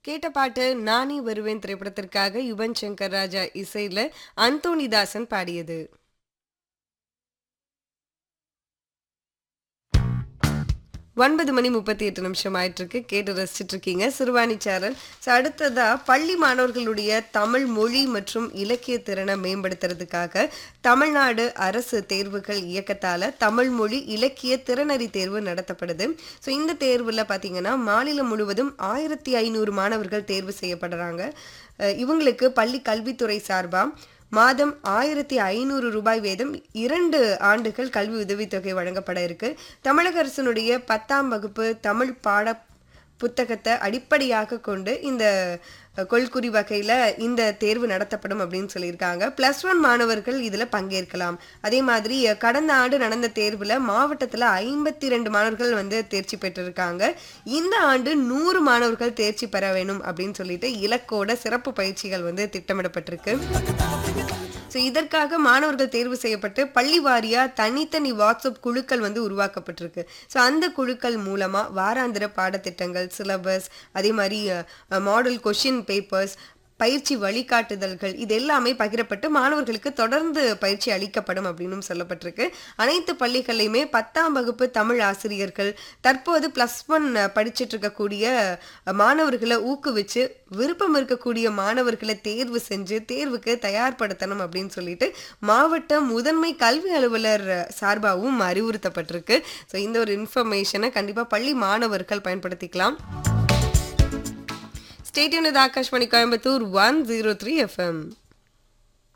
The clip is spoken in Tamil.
கேட்ட பாட்டு நானே வருவேன் திரைப்படத்திற்காக யுவன் சங்கர் ராஜா இசையில அந்தோணிதாசன் பாடியது ஒன்பது மணி முப்பத்தி எட்டு நிமிஷம் ஆயிட்டு இருக்கு கேட்டு ரசிச்சிட்டு இருக்கீங்க சிறுவாணி சேனல் ஸோ அடுத்ததா பள்ளி மாணவர்களுடைய தமிழ் மொழி மற்றும் இலக்கிய திறனை மேம்படுத்துறதுக்காக தமிழ்நாடு அரசு தேர்வுகள் இயக்கத்தால தமிழ் மொழி இலக்கிய திறனறி தேர்வு நடத்தப்படுது ஸோ இந்த தேர்வில் பார்த்தீங்கன்னா மாநிலம் முழுவதும் ஆயிரத்தி ஐநூறு மாணவர்கள் தேர்வு செய்யப்படுறாங்க அஹ் இவங்களுக்கு பள்ளி கல்வித்துறை சார்பாக மாதம் ஆயிரத்தி ஐநூறு ரூபாய் வேதம் இரண்டு ஆண்டுகள் கல்வி உதவித்தொகை வழங்கப்பட இருக்கு தமிழக அரசினுடைய பத்தாம் வகுப்பு தமிழ் பாட புத்தகத்தை அடிப்படையாக கொண்டு இந்த அஹ், கொள்குறி வகையில் இந்த தேர்வு நடத்தப்படும் அப்படின்னு சொல்லியிருக்காங்க ப்ளஸ் ஒன் மாணவர்கள் இதில் பங்கேற்கலாம் அதே மாதிரி அஹ், கடந்த ஆண்டு நடந்த தேர்வில் மாவட்டத்தில் ஐம்பத்தி ரெண்டு மாணவர்கள் வந்து தேர்ச்சி பெற்றிருக்காங்க இந்த ஆண்டு நூறு மாணவர்கள் தேர்ச்சி பெற வேணும் அப்படின்னு சொல்லிட்டு இலக்கோட சிறப்பு பயிற்சிகள் வந்து திட்டமிடப்பட்டிருக்கு ஸோ இதற்காக மாணவர்கள் தேர்வு செய்யப்பட்டு பள்ளி வாரியா தனித்தனி வாட்ஸ்அப் குழுக்கள் வந்து உருவாக்கப்பட்டிருக்கு ஸோ அந்த குழுக்கள் மூலமா வாராந்திர பாடத்திட்டங்கள் சிலபஸ் அதே மாதிரி மாடல் கொஷின் பேப்பர்ஸ் பயிற்சி வழிகாட்டுதல்கள் இது எல்லாமே பகிரப்பட்டு மாணவர்களுக்கு தொடர்ந்து பயிற்சி அளிக்கப்படும் அப்படின்னு சொல்லப்பட்டிருக்கு அனைத்து பள்ளிகள்லையுமே பத்தாம் வகுப்பு தமிழ் ஆசிரியர்கள் தற்போது ப்ளஸ் ஒன் படிச்சுட்டு இருக்கக்கூடிய அஹ், மாணவர்களை ஊக்குவிச்சு விருப்பம் இருக்கக்கூடிய மாணவர்களை தேர்வு செஞ்சு தேர்வுக்கு தயார்படுத்தணும் அப்படின்னு சொல்லிட்டு மாவட்ட முதன்மை கல்வி அலுவலர் சார்பாகவும் அறிவுறுத்தப்பட்டிருக்கு ஸோ இந்த ஒரு இன்ஃபர்மேஷனை கண்டிப்பாக பள்ளி மாணவர்கள் பயன்படுத்திக்கலாம் stadium Akashvani Coimbatore one zero three FM